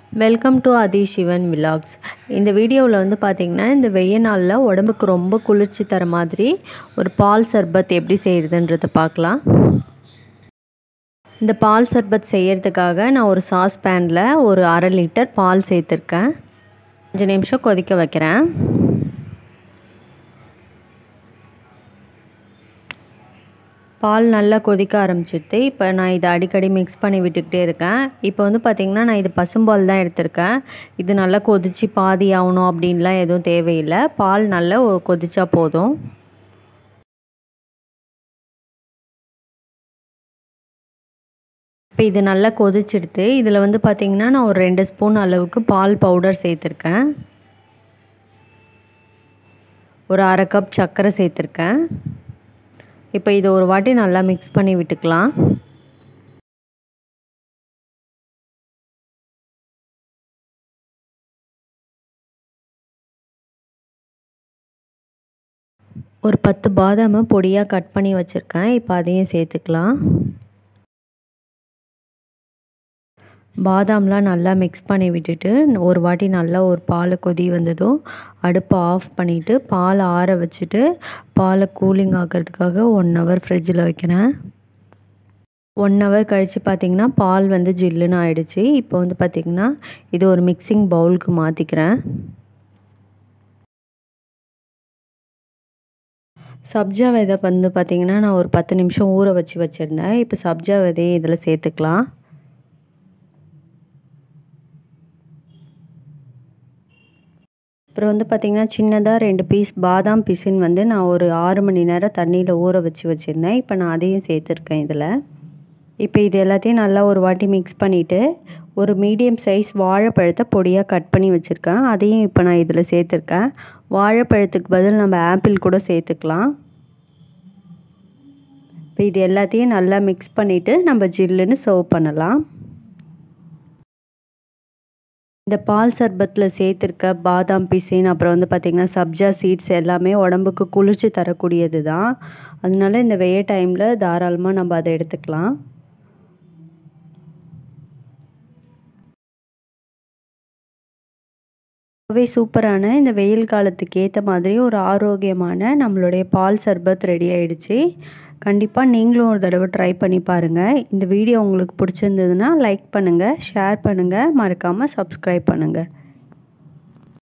welcome to அதி Sivan vlogs இந்த வீடியோவில் வந்து பார்த்திங்கன்னா இந்த வெய்ய நாளில் உடம்புக்கு ரொம்ப குளிர்ச்சி தர மாதிரி ஒரு பால் சர்பத் எப்படி செய்கிறதுன்றதை பார்க்கலாம் இந்த பால் சர்பத் செய்கிறதுக்காக நான் ஒரு சாஸ் பேனில் ஒரு அரை லிட்டர் பால் சேர்த்துருக்கேன் அஞ்சு நிமிஷம் கொதிக்க வைக்கிறேன் பால் நல்லா கொதிக்க ஆரம்பிச்சிடுது இப்போ நான் இதை அடிக்கடி மிக்ஸ் பண்ணி விட்டுக்கிட்டே இருக்கேன் இப்போ வந்து பார்த்திங்கன்னா நான் இது பசும்பால் தான் எடுத்திருக்கேன் இது நல்லா கொதித்து பாதி ஆகணும் அப்படின்லாம் எதுவும் தேவையில்லை பால் நல்லா கொதிச்சா போதும் இப்போ இது நல்லா கொதிச்சிடுது இதில் வந்து பார்த்திங்கன்னா நான் ஒரு ரெண்டு ஸ்பூன் அளவுக்கு பால் பவுடர் சேர்த்துருக்கேன் ஒரு அரை கப் சர்க்கரை சேர்த்துருக்கேன் இப்போ இதை ஒரு வாட்டி நல்லா மிக்ஸ் பண்ணி விட்டுக்கலாம் ஒரு பத்து பாதாமை பொடியாக கட் பண்ணி வச்சுருக்கேன் இப்போ அதையும் சேர்த்துக்கலாம் பாதாம்லாம் நல்லா மிக்ஸ் பண்ணி விட்டுட்டு ஒரு வாட்டி நல்லா ஒரு பால் கொதி வந்ததும் அடுப்பை ஆஃப் பண்ணிவிட்டு பால் ஆற வச்சுட்டு பாலை கூலிங் ஆகிறதுக்காக ஒன் ஹவர் ஃப்ரிட்ஜில் வைக்கிறேன் ஒன் ஹவர் கழித்து பார்த்திங்கன்னா பால் வந்து ஜில்லுன்னு ஆயிடுச்சு இப்போ வந்து பார்த்திங்கன்னா இது ஒரு மிக்சிங் பவுலுக்கு மாற்றிக்கிறேன் சப்ஜா விதை வந்து பார்த்திங்கன்னா நான் ஒரு பத்து நிமிஷம் ஊற வச்சு வச்சுருந்தேன் இப்போ சப்ஜா விதையை இதில் சேர்த்துக்கலாம் அப்புறம் வந்து பார்த்திங்கன்னா சின்னதாக ரெண்டு பீஸ் பாதாம் பிசின் வந்து நான் ஒரு ஆறு மணி நேரம் தண்ணியில் ஊற வச்சு வச்சுருந்தேன் இப்போ நான் அதையும் சேர்த்துருக்கேன் இதில் இப்போ இது எல்லாத்தையும் நல்லா ஒரு வாட்டி மிக்ஸ் பண்ணிவிட்டு ஒரு மீடியம் சைஸ் வாழைப்பழத்தை பொடியாக கட் பண்ணி வச்சுருக்கேன் அதையும் இப்போ நான் இதில் சேர்த்துருக்கேன் வாழைப்பழத்துக்கு பதில் நம்ம ஆப்பிள் கூட சேர்த்துக்கலாம் இப்போ இது எல்லாத்தையும் நல்லா மிக்ஸ் பண்ணிவிட்டு நம்ம ஜில்லுன்னு சர்வ் பண்ணலாம் இந்த பால் சர்பத்தில் சேர்த்துருக்க பாதாம் பிசின் அப்புறம் வந்து பார்த்திங்கன்னா சப்ஜா சீட்ஸ் எல்லாமே உடம்புக்கு குளிர்ச்சி தரக்கூடியது தான் அதனால இந்த வெய்ய டைமில் தாராளமாக நம்ம அதை எடுத்துக்கலாம் ரொம்பவே சூப்பரான இந்த வெயில் காலத்துக்கு ஏற்ற மாதிரி ஒரு ஆரோக்கியமான நம்மளுடைய பால் சர்பத் ரெடி ஆகிடுச்சு கண்டிப்பாக நீங்களும் ஒரு தடவை ட்ரை பண்ணி பாருங்கள் இந்த வீடியோ உங்களுக்கு பிடிச்சிருந்ததுன்னா லைக் பண்ணுங்கள் ஷேர் பண்ணுங்கள் மறக்காமல் சப்ஸ்கிரைப் பண்ணுங்கள்